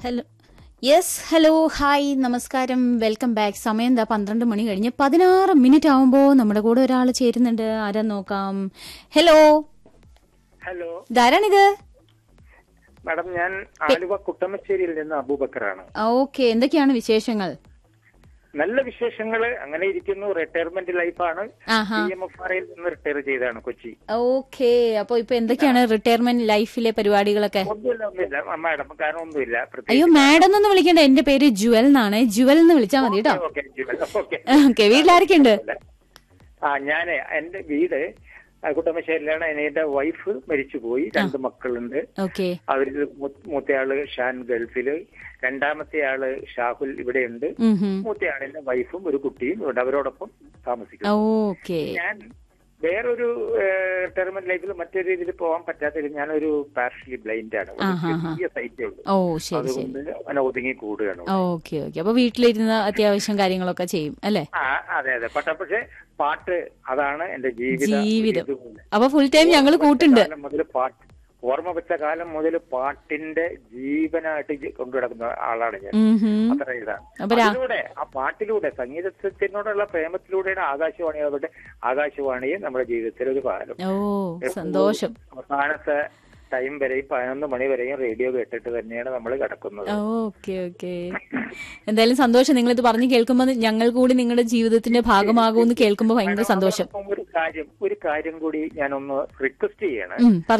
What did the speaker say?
Hello yes hello hi നമസ്കാരം welcome back സമയം എന്താ പന്ത്രണ്ട് മണി കഴിഞ്ഞ് പതിനാറ് മിനിറ്റ് ആവുമ്പോൾ നമ്മുടെ കൂടെ ഒരാൾ ചേരുന്നുണ്ട് ആരാ നോക്കാം ഹലോ ഹലോ ഇതാരാണിത് മാഡം ഞാൻ ആലുവ കുട്ടമശ്ശേരിയിൽ നിന്ന് അബൂബക്കറാണ് ഓക്കെ എന്തൊക്കെയാണ് വിശേഷങ്ങൾ നല്ല വിശേഷങ്ങള് അങ്ങനെ ഇരിക്കുന്നു റിട്ടയർമെന്റ് ലൈഫാണ് ആഹാ പി എം എഫ് ആറിൽ നിന്ന് റിട്ടയർ ചെയ്താണ് കൊച്ചി ഓക്കെ അപ്പൊ ഇപ്പൊ എന്തൊക്കെയാണ് റിട്ടയർമെന്റ് ലൈഫിലെ പരിപാടികളൊക്കെ ഒന്നുമില്ല ഒന്നുമില്ല ആ, മാഡം കാരണം ഒന്നുമില്ല അയ്യോ മാഡം എന്നൊന്നും വിളിക്കണ്ട എന്റെ പേര് ജുവൽ എന്നാണ് ജുവൽ എന്ന് വിളിച്ചാൽ മതി കേട്ടോ ഓക്കെ ഓക്കെ ഓക്കെ വീട്ടിലാരൊക്കെയുണ്ട് ആ ഞാന് എന്റെ വീട് ആ, കുട്ടമശ്ശേരിയിലാണ് എന്റെ വൈഫ് മരിച്ചുപോയി രണ്ട് മക്കളുണ്ട് ഓക്കെ അവരിൽ മൂ- മൂത്തയാള് ഷാൻ ഗൾഫില് രണ്ടാമത്തെ ആള് ഷാഹുൽ ഇവിടെയുണ്ട് മൂത്തയാളിന്റെ വൈഫും ഒരു കുട്ടിയും ഇവിടെ അവരോടൊപ്പം താമസിക്കുന്നു ഓക്കെ ഞാൻ വേറൊരു റിട്ടയർമെന്റ് ലൈഫിൽ മറ്റൊരു രീതിയിൽ പോകാൻ പറ്റാത്ത ഞാനൊരു പാർഷ്യലി ബ്ലൈൻഡ് ആണ് ഒരു ആഹാ, ആഹാ. ചെറിയ സൈറ്റേ ഉള്ളൂ ഓ ശരി ശരി അതുകൊണ്ട് അങ്ങനെ ഒതുങ്ങി കൂടുകയാണ് ഓക്കെ ഓക്കെ അപ്പൊ വീട്ടിലിരുന്ന് അത്യാവശ്യം കാര്യങ്ങളൊക്കെ ചെയ്യും അല്ലേ ആ അതെ അതെ പക്ഷെ പക്ഷെ പാട്ട് അതാണ് എന്റെ ജീവിത ജീവിതം. ഇതുപോലെ. അപ്പൊ ഫുൾ ടൈം ഞങ്ങൾ കൂട്ടുണ്ട് കാലം മുതൽ പാട്ട് ഓർമ്മ വെച്ച കാലം മുതൽ പാട്ടിന്റെ ജീവനായിട്ട് ജി- കൊണ്ടു നടക്കുന്ന ആളാണ് ഞാൻ ഉം ഹും. അത്ര ഇതാണ് അപ്പൊ രാ- അതിലൂടെ ആ പാട്ടിലൂടെ സംഗീതത്തിനോടുള്ള പ്രേമത്തിലൂടെയാണ് ആകാശവാണി ആവട്ടെ ആകാശവാണിയെ നമ്മുടെ ജീവിതത്തിൽ ഒരു കാലം ഓ സന്തോഷം അവസാനത്തെ ടൈം വരെയും പതിനൊന്ന് മണി വരെയും റേഡിയോ കേട്ടിട്ട് തന്നെയാണ് നമ്മൾ കിടക്കുന്നത് ഓക്കെ ഓക്കെ എന്തായാലും സന്തോഷം നിങ്ങൾ ഇത് പറഞ്ഞു കേൾക്കുമ്പോൾ ഞങ്ങൾ കൂടി നിങ്ങളുടെ ജീവിതത്തിന്റെ ഭാഗമാകുമെന്ന് കേൾക്കുമ്പോൾ ഭയങ്കര സന്തോഷം ഒരു കാര്യം ഒരു കാര്യം കൂടി ഞാനൊന്ന് റിക്വസ്റ്റ് ചെയ്യണം ഉം,